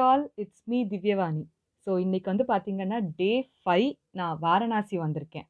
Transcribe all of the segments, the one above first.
all it's me Divyavani so இன்னைக்கு வந்து பார்த்தீங்கன்னா டே ஃபைவ் நான் வாரணாசி வந்திருக்கேன்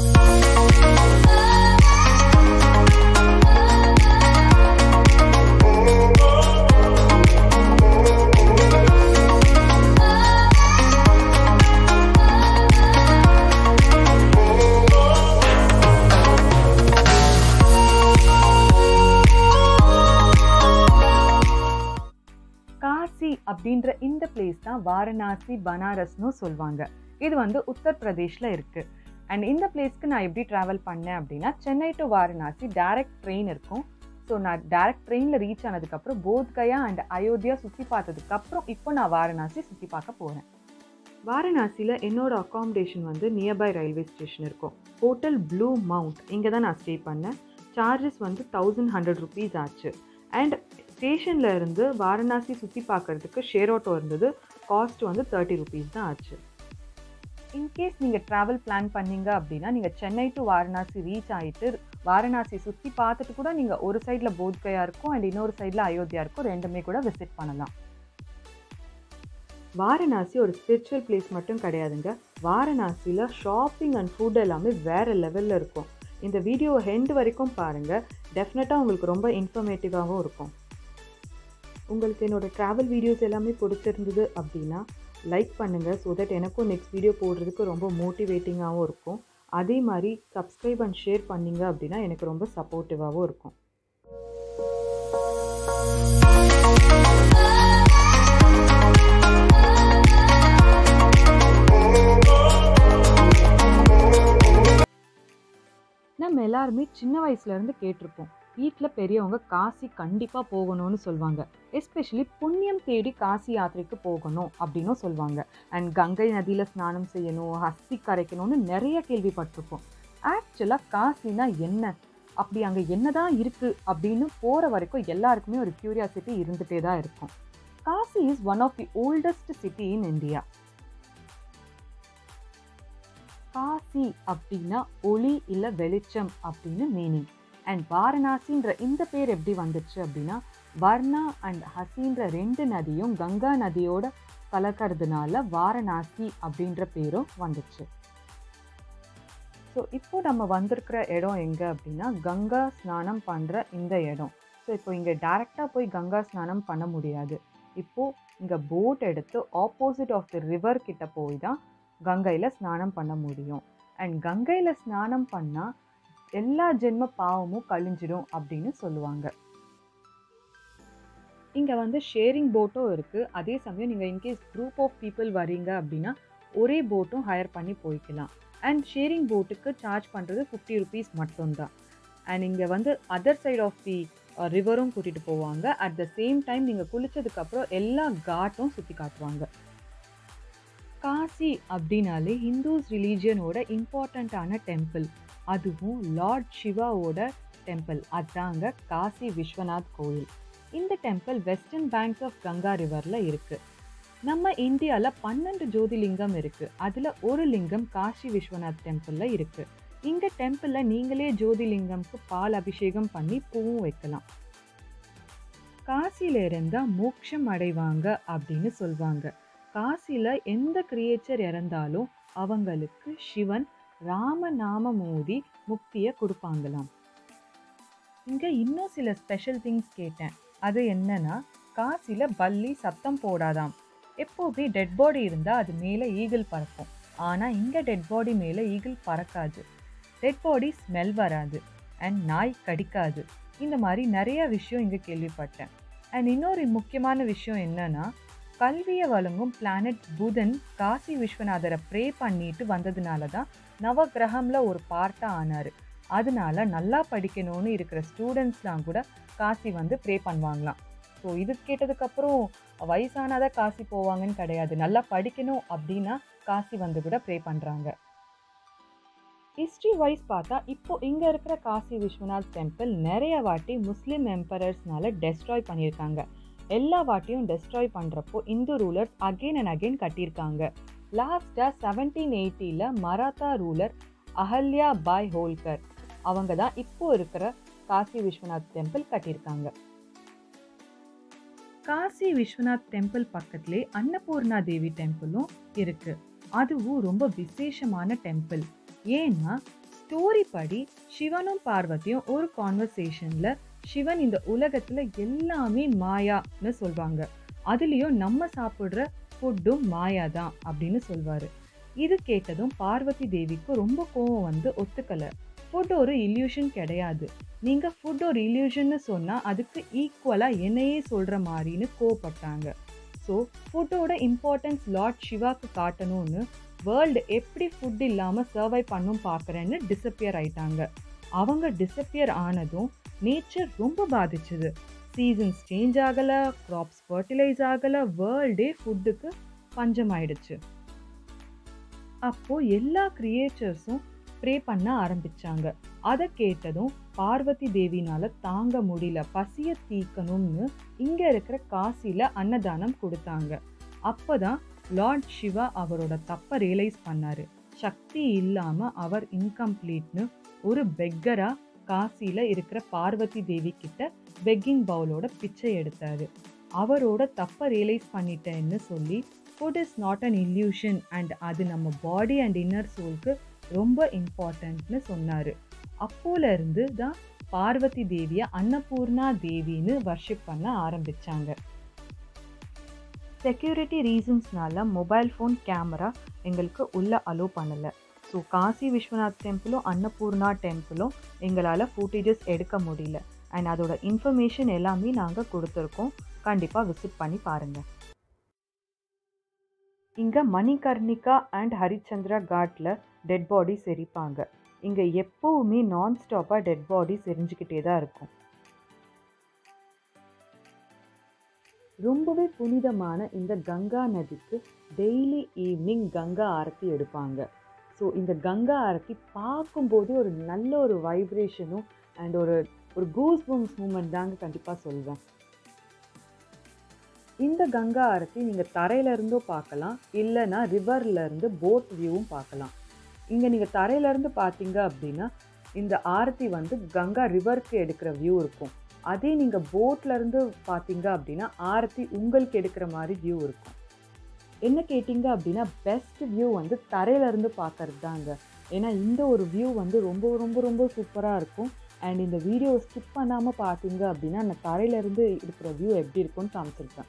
காசி அப்படின்ற இந்த பிளேஸ் தான் வாரணாசி பனாரஸ்னு சொல்லுவாங்க இது வந்து உத்தரப்பிரதேஷில் இருக்குது அண்ட் இந்த பிளேஸ்க்கு நான் எப்படி ட்ராவல் பண்ணேன் அப்படின்னா Chennai to Varanasi direct train இருக்கும் ஸோ நான் டேரக்ட் ட்ரெயினில் ரீச் ஆனதுக்கப்புறம் போத்கயா அண்ட் அயோத்தியா சுற்றி பார்த்ததுக்கப்புறம் இப்போ நான் வாரணாசி சுற்றி பார்க்க போகிறேன் வாரணாசியில் என்னோட அக்காமடேஷன் வந்து நியர்பை ரயில்வே ஸ்டேஷன் இருக்கும் ஹோட்டல் ப்ளூ மவுண்ட் இங்கே தான் நான் ஸ்டே பண்ணேன் சார்ஜஸ் வந்து தௌசண்ட் ஹண்ட்ரட் ருபீஸ் ஆச்சு அண்ட் ஸ்டேஷனில் இருந்து வாரணாசி சுற்றி பார்க்குறதுக்கு ஷேர் ஆட்டோ இருந்தது காஸ்ட் வந்து தேர்ட்டி ருபீஸ் தான் ஆச்சு இன்கேஸ் நீங்கள் ட்ராவல் பிளான் பண்ணீங்க அப்படின்னா நீங்கள் சென்னை டு வாரணாசி ரீச் ஆகிட்டு வாரணாசி சுற்றி பார்த்துட்டு கூட நீங்கள் ஒரு சைடில் போத்கயா இருக்கும் அண்ட் இன்னொரு சைடில் அயோத்தியா இருக்கும் ரெண்டுமே கூட விசிட் பண்ணலாம் வாரணாசி ஒரு ஸ்பிரிச்சுவல் பிளேஸ் மட்டும் கிடையாதுங்க வாரணாசியில் ஷாப்பிங் அண்ட் ஃபுட் எல்லாமே வேறு லெவலில் இருக்கும் இந்த வீடியோ ஹெண்ட் வரைக்கும் பாருங்கள் டெஃபினட்டாக உங்களுக்கு ரொம்ப இன்ஃபர்மேட்டிவாகவும் இருக்கும் உங்களுக்கு என்னோடய ட்ராவல் வீடியோஸ் எல்லாமே பிடிச்சிருந்தது அப்படின்னா லைக் பண்ணுங்கள் ஸோ தட் எனக்கும் நெக்ஸ்ட் வீடியோ போடுறதுக்கு ரொம்ப மோட்டிவேட்டிங்காகவும் இருக்கும் அதே மாதிரி சப்ஸ்கிரைப் அண்ட் ஷேர் பண்ணிங்க அப்படின்னா எனக்கு ரொம்ப சப்போர்ட்டிவாகவும் இருக்கும் நம்ம எல்லாருமே சின்ன வயசுலேருந்து கேட்டிருப்போம் வீட்டில் பெரியவங்க காசி கண்டிப்பாக போகணும்னு சொல்லுவாங்க எஸ்பெஷலி புண்ணியம் தேடி காசி யாத்திரைக்கு போகணும் அப்படின்னும் சொல்லுவாங்க அண்ட் கங்கை நதியில் ஸ்நானம் செய்யணும் ஹஸ்தி கரைக்கணும்னு நிறைய கேள்விப்பட்டிருப்போம் ஆக்சுவலாக காசினா என்ன அப்படி அங்கே என்னதான் இருக்குது அப்படின்னு போகிற வரைக்கும் எல்லாருக்குமே ஒரு க்யூரியாசிட்டி இருந்துகிட்டே தான் இருக்கும் Kashi is one of the oldest city in India Kashi அப்படின்னா ஒளி இல்லை வெளிச்சம் அப்படின்னு மீனிங் அண்ட் வாரணாசின்ற இந்த பேர் எப்படி வந்துச்சு அப்படின்னா வர்ணா அண்ட் ஹசின்ற ரெண்டு நதியும் கங்கா நதியோட கலக்கிறதுனால வாரணாசி அப்படின்ற பேரும் வந்துச்சு ஸோ இப்போ நம்ம வந்திருக்கிற இடம் எங்கே அப்படின்னா கங்கா ஸ்நானம் பண்ணுற இந்த இடம் ஸோ இப்போ இங்கே டேரெக்டாக போய் கங்கா ஸ்நானம் பண்ண முடியாது இப்போது இங்கே போட் எடுத்து ஆப்போசிட் ஆஃப் தி ரிவர் கிட்ட போய் தான் கங்கையில் ஸ்நானம் பண்ண முடியும் அண்ட் கங்கையில் ஸ்நானம் பண்ணால் எல்லா ஜென்ம பாவமும் கழிஞ்சிடும் அப்படின்னு சொல்லுவாங்க இங்கே வந்து ஷேரிங் போட்டும் இருக்குது அதே சமயம் நீங்கள் இன்கேஸ் குரூப் ஆஃப் பீப்புள் வரீங்க அப்படின்னா ஒரே போட்டும் ஹையர் பண்ணி போய்க்கலாம் அண்ட் ஷேரிங் போட்டுக்கு சார்ஜ் பண்ணுறது ஃபிஃப்டி ருபீஸ் மட்டும்தான் அண்ட் இங்கே வந்து அதர் சைட் ஆஃப் தி ரிவரும் கூட்டிகிட்டு போவாங்க அட் த சேம் டைம் நீங்கள் குளித்ததுக்கப்புறம் எல்லா காட்டும் சுற்றி காட்டுவாங்க காசி அப்படின்னாலே ஹிந்துஸ் ரிலீஜியனோட இம்பார்ட்டண்ட்டான டெம்பிள் அதுவும் லார்ட் சிவாவோட டெம்பிள் அதாங்க காசி விஸ்வநாத் கோயில் இந்த temple western banks of Ganga ரிவரில் இருக்குது நம்ம இந்தியாவில் பன்னெண்டு ஜோதிலிங்கம் இருக்குது அதில் ஒரு லிங்கம் காசி விஸ்வநாத் டெம்பிளில் இருக்குது இந்த டெம்பிளில் நீங்களே ஜோதிலிங்கம்க்கு பால் அபிஷேகம் பண்ணி பூவும் வைக்கலாம் காசியில் இருந்தால் மோட்சம் அடைவாங்க அப்படின்னு சொல்லுவாங்க காசியில் எந்த கிரியேச்சர் இறந்தாலும் அவங்களுக்கு சிவன் ராமநாம மோதி முக்தியை கொடுப்பாங்களாம் இங்கே இன்னும் சில ஸ்பெஷல் திங்ஸ் கேட்டேன் அது என்னன்னா காசியில் பல்லி சத்தம் போடாதாம் எப்போவுமே டெட் பாடி இருந்தால் அது மேலே ஈகிள் பறக்கும் ஆனால் இங்கே டெட் பாடி மேலே ஈகிள் பறக்காது டெட் பாடி ஸ்மெல் வராது அண்ட் நாய் கடிக்காது இந்த மாதிரி நிறைய விஷயம் இங்கே கேள்விப்பட்டேன் அண்ட் இன்னொரு முக்கியமான விஷயம் என்னன்னா கல்வியை வழங்கும் பிளானட் புதன் காசி விஸ்வநாதரை ப்ரே பண்ணிட்டு வந்ததுனால தான் நவகிரகமில் ஒரு பார்ட்டாக ஆனார் அதனால நல்லா படிக்கணும்னு இருக்கிற ஸ்டூடெண்ட்ஸ்லாம் கூட காசி வந்து ப்ரே பண்ணுவாங்களாம் ஸோ இது கேட்டதுக்கப்புறம் வயசானாதான் காசி போவாங்கன்னு கிடையாது நல்லா படிக்கணும் அப்படின்னா காசி வந்து கூட ப்ரே பண்ணுறாங்க ஹிஸ்ட்ரி வைஸ் பார்த்தா இப்போ இங்கே இருக்கிற காசி விஸ்வநாத் டெம்பிள் நிறைய வாட்டி முஸ்லீம் எம்பரர்ஸ்னால டெஸ்ட்ராய் பண்ணியிருக்காங்க எல்லா வாட்டியும் டெஸ்ட்ராய் பண்ணுறப்போ Hindu rulers again and again கட்டியிருக்காங்க லாஸ்ட்டாக செவன்டீன் எயிட்டியில் மராத்தா ரூலர் அஹல்யா பாய் ஹோல்கர் அவங்க தான் இப்போ இருக்கிற காசி விஸ்வநாத் டெம்பிள் கட்டியிருக்காங்க காசி விஸ்வநாத் டெம்பிள் பக்கத்திலே அன்னபூர்ணா தேவி டெம்பிளும் இருக்கு அதுவும் ரொம்ப விசேஷமான டெம்பிள் ஏன்னா ஸ்டோரி படி சிவனும் பார்வதியும் ஒரு கான்வர்சேஷன்ல சிவன் இந்த உலகத்துல எல்லாமே மாயான்னு சொல்வாங்க அதுலயும் நம்ம சாப்பிடுற ஃபுட்டும் மாயா தான் அப்படின்னு சொல்வாரு இது கேட்டதும் பார்வதி தேவிக்கு ரொம்ப கோவம் வந்து ஒத்துக்கல ஃபுட் ஒரு இல்யூஷன் கிடையாது நீங்க ஃபுட் ஒரு இல்யூஷன்னு சொன்னா அதுக்கு ஈக்குவலா என்னையே சொல்ற மாதிரின்னு கோவப்பட்டாங்க ஸோ ஃபுட்டோட இம்பார்ட்டன்ஸ் லார்ட் சிவாக்கு காட்டணும்னு வேர்ல்டு எப்படி ஃபுட் இல்லாமல் சர்வை பண்ணும் பார்க்குறேன்னு டிஸப்பியர் ஆயிட்டாங்க அவங்க டிஸப்பியர் ஆனதும் நேச்சர் ரொம்ப பாதிச்சுது சீசன்ஸ் சேஞ்ச் ஆகலை க்ராப்ஸ் ஃபர்டிலைஸ் ஆகலை வேர்ல்டே ஃபுட்டுக்கு பஞ்சமாயிடுச்சு அப்போ எல்லா கிரியேச்சர்ஸும் ப்ரே பண்ண ஆரம்பிச்சாங்க அதை கேட்டதும் பார்வதி தேவினால தாங்க முடியல பசிய தீக்கணும்னு இங்க இருக்கிற காசில அன்னதானம் கொடுத்தாங்க அப்பதான் லார்ட் சிவா அவரோட தப்ப ரியலைஸ் பண்ணாரு சக்தி இல்லாம அவர் இன்கம்ப்ளீட்னு ஒரு பெக்கரா காசில இருக்கிற பார்வதி தேவி கிட்ட பெக்கிங் பவுலோட பிச்சை எடுத்தாரு அவரோட தப்ப ரியலைஸ் பண்ணிட்டேன்னு சொல்லி food is not an illusion and அது நம்ம பாடி அண்ட் இன்னர் சோல்க்கு ரொம்ப இம்பார்ட்டன்ட்னு சொன்னாரு அப்போல இருந்து தான் பார்வதி தேவிய அன்னபூர்ணா தேவின்னு வர்ஷிப் பண்ண ஆரம்பிச்சாங்க செக்யூரிட்டி ரீசன்ஸ்னால மொபைல் ஃபோன் கேமரா எங்களுக்கு உள்ள அலோ பண்ணலை ஸோ காசி விஸ்வநாத் டெம்பிளும் அன்னபூர்ணா டெம்பிளும் எங்களால் ஃபூட்டேஜஸ் எடுக்க முடியல அண்ட் அதோட இன்ஃபர்மேஷன் எல்லாமே நாங்கள் கொடுத்துருக்கோம் கண்டிப்பாக விசிட் பண்ணி பாருங்கள் இங்கே மணிகர்ணிகா அண்ட் ஹரிச்சந்திரா காட்டில் டெட் பாடிஸ் எரிப்பாங்க இங்கே எப்போவுமே நான் ஸ்டாப்பாக டெட் பாடிஸ் எரிஞ்சுக்கிட்டே தான் இருக்கும் ரொம்பவே புனிதமான இந்த கங்கா நதிக்கு டெய்லி ஈவினிங் கங்கா ஆரத்தி எடுப்பாங்க ஸோ இந்த கங்கா ஆரத்தி பார்க்கும்போதே ஒரு நல்ல ஒரு வைப்ரேஷனும் அண்ட் ஒரு ஒரு கூஸ் பூம்ஸ் மூமெண்ட் தாங்க கண்டிப்பாக சொல்வேன் இந்த கங்கா ஆரத்தி நீங்கள் தரையிலேருந்தோ பார்க்கலாம் இல்லைன்னா ரிவர்லேருந்து போட் வியூவும் பார்க்கலாம் இங்கே நீங்கள் தரையிலேருந்து பார்த்தீங்க அப்படின்னா இந்த ஆரத்தி வந்து கங்கா ரிவருக்கு எடுக்கிற வியூ இருக்கும் அதே நீங்கள் போட்லேருந்து பார்த்தீங்க அப்படின்னா ஆரத்தி உங்களுக்கு எடுக்கிற மாதிரி வியூ இருக்கும் என்ன கேட்டிங்க அப்படின்னா பெஸ்ட் வியூ வந்து தரையிலேருந்து பார்க்கறது தாங்க ஏன்னா இந்த ஒரு வியூ வந்து ரொம்ப ரொம்ப ரொம்ப சூப்பராக இருக்கும் அண்ட் இந்த வீடியோ ஸ்கிப் பண்ணாமல் பார்த்தீங்க அப்படின்னா நான் தரையிலேருந்து இருக்கிற வியூ எப்படி இருக்கும்னு காமிச்சிருக்கேன்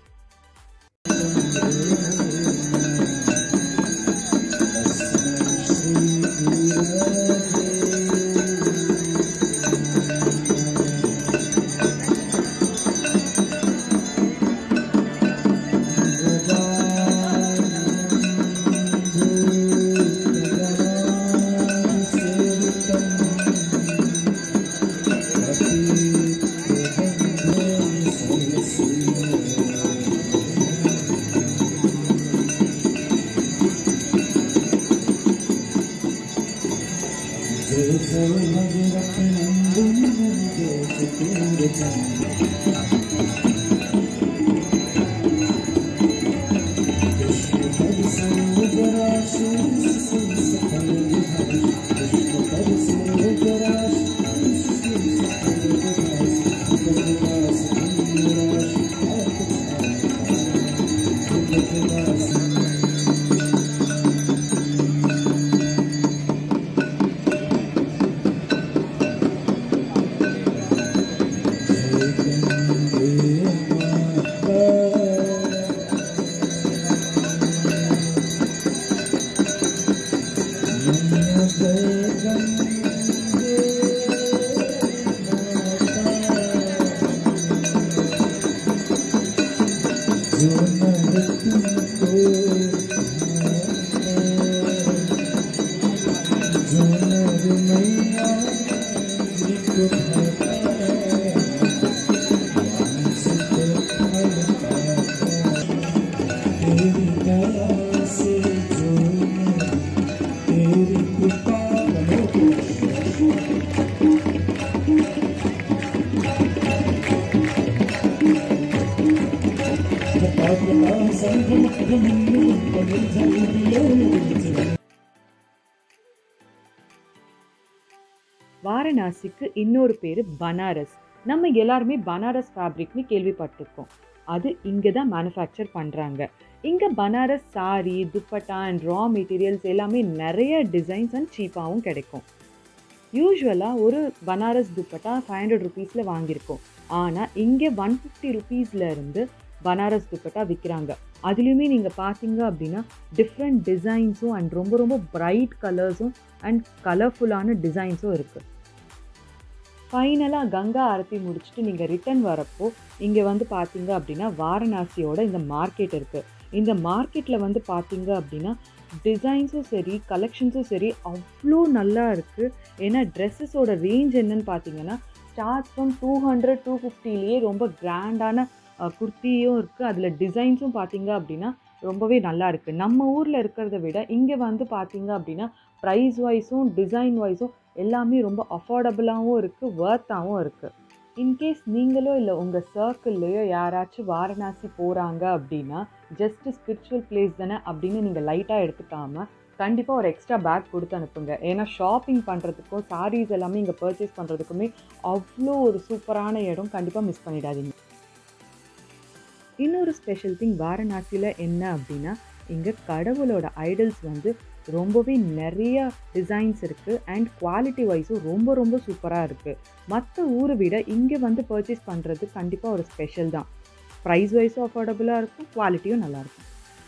வாரணாசிக்கு இன்னொரு பேர் பனாரஸ் நம்ம எல்லாருமே பனாரஸ் ஃபேப்ரிக்னு கேள்விப்பட்டிருக்கோம் அது இங்கே தான் மேனுஃபேக்சர் பண்ணுறாங்க இங்கே Banaras sari dupatta and raw materials எல்லாமே நிறைய டிசைன்ஸ் அண்ட் சீப்பாகவும் கிடைக்கும் யூஸ்வலாக ஒரு பனாரஸ் துப்பட்டா ஃபைவ் ஹண்ட்ரட் ருபீஸில் வாங்கியிருக்கோம் ஆனால் இங்கே ஒன் ஃபிஃப்டி ருபீஸில் இருந்து பனாரஸ் துப்பட்டா விற்கிறாங்க அதுலேயுமே நீங்கள் பார்த்தீங்க அப்படின்னா டிஃப்ரெண்ட் டிசைன்ஸும் அண்ட் ரொம்ப ரொம்ப பிரைட் கலர்ஸும் அண்ட் கலர்ஃபுல்லான டிசைன்ஸும் இருக்குது ஃபைனலாக கங்கா ஆரத்தி முடிச்சுட்டு நீங்கள் ரிட்டர்ன் வரப்போ இங்கே வந்து பார்த்தீங்க அப்படின்னா வாரணாசியோட இந்த மார்க்கெட் இருக்குது இந்த மார்க்கெட்டில் வந்து பார்த்தீங்க அப்படின்னா டிசைன்ஸும் சரி கலெக்ஷன்ஸும் சரி அவ்வளோ நல்லா இருக்குது ஏன்னா ட்ரெஸ்ஸஸோட ரேஞ்ச் என்னன்னு பார்த்தீங்கன்னா start from two hundred two ஃபிஃப்டிலேயே ரொம்ப கிராண்டான குர்த்தியும் இருக்குது அதில் டிசைன்ஸும் பார்த்தீங்க அப்படின்னா ரொம்பவே நல்லா இருக்குது நம்ம ஊரில் இருக்கிறத விட இங்கே வந்து பார்த்தீங்க அப்படின்னா ப்ரைஸ் வைஸும் டிசைன் வைஸும் எல்லாமே ரொம்ப அஃபோர்டபுளாகவும் இருக்குது ஒர்த்தாகவும் இருக்குது இன்கேஸ் நீங்களோ இல்லை உங்கள் சர்க்கிள்லையோ யாராச்சும் வாரணாசி போகிறாங்க அப்படின்னா ஜஸ்ட் ஸ்பிரிச்சுவல் பிளேஸ் தானே அப்படின்னு நீங்கள் லைட்டாக எடுத்துக்காமல் கண்டிப்பாக ஒரு எக்ஸ்ட்ரா பேக் கொடுத்து அனுப்புங்க ஏன்னா ஷாப்பிங் பண்ணுறதுக்கும் சாரீஸ் எல்லாமே இங்கே பர்ச்சேஸ் பண்ணுறதுக்குமே அவ்வளோ ஒரு சூப்பரான இடம் கண்டிப்பாக மிஸ் பண்ணிடாதீங்க இன்னொரு ஸ்பெஷல் திங் வாரணாசியில் என்ன அப்படின்னா இங்கே கடவுளோட ஐடல்ஸ் வந்து ரொம்பவே நிறைய டிசைன்ஸ் இருக்குது அண்ட் குவாலிட்டி வைஸும் ரொம்ப ரொம்ப சூப்பராக இருக்குது மற்ற ஊரை விட இங்கே வந்து பர்ச்சேஸ் பண்ணுறது கண்டிப்பாக ஒரு ஸ்பெஷல் தான் ப்ரைஸ் வைஸும் அஃபோர்டபுளாக இருக்கும் குவாலிட்டியும் நல்லாயிருக்கும்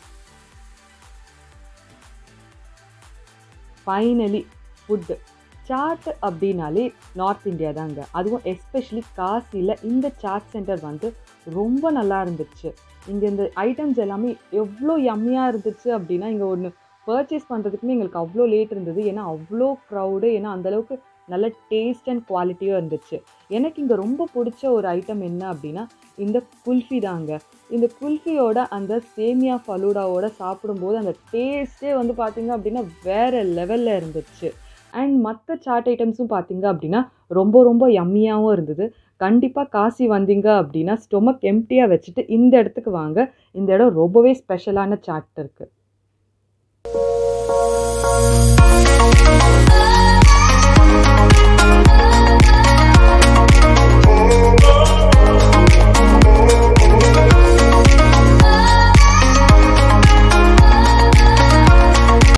ஃபைனலி ஃபுட்டு சாட் அப்படின்னாலே நார்த் இந்தியா தாங்க அதுவும் எஸ்பெஷலி காசியில் இந்த சாட் சென்டர் வந்து ரொம்ப நல்லா இருந்துச்சு இங்கே இந்த ஐட்டம்ஸ் எல்லாமே எவ்வளோ யம்மியாக இருந்துச்சு அப்படின்னா இங்கே ஒன்று பர்ச்சேஸ் பண்ணுறதுக்குமே எங்களுக்கு அவ்வளோ லேட் இருந்தது ஏன்னா அவ்வளோ க்ரௌடு ஏன்னா அந்தளவுக்கு நல்ல டேஸ்ட் அண்ட் குவாலிட்டியும் இருந்துச்சு எனக்கு இங்கே ரொம்ப பிடிச்ச ஒரு ஐட்டம் என்ன அப்படின்னா இந்த குல்ஃபி தாங்க இந்த குல்ஃபியோட அந்த சேமியா ஃபலூடாவோட சாப்பிடும்போது அந்த டேஸ்ட்டே வந்து பார்த்திங்க அப்படின்னா வேறு லெவலில் இருந்துச்சு அண்ட் மற்ற சாட் ஐட்டம்ஸும் பார்த்தீங்க அப்படின்னா ரொம்ப ரொம்ப யம்மியாகவும் இருந்தது கண்டிப்பாக காசி வந்தீங்க அப்படின்னா ஸ்டொமக் எம்டியாக வச்சுட்டு இந்த இடத்துக்கு வாங்க இந்த இடம் ரொம்பவே ஸ்பெஷலான சாட் இருக்குது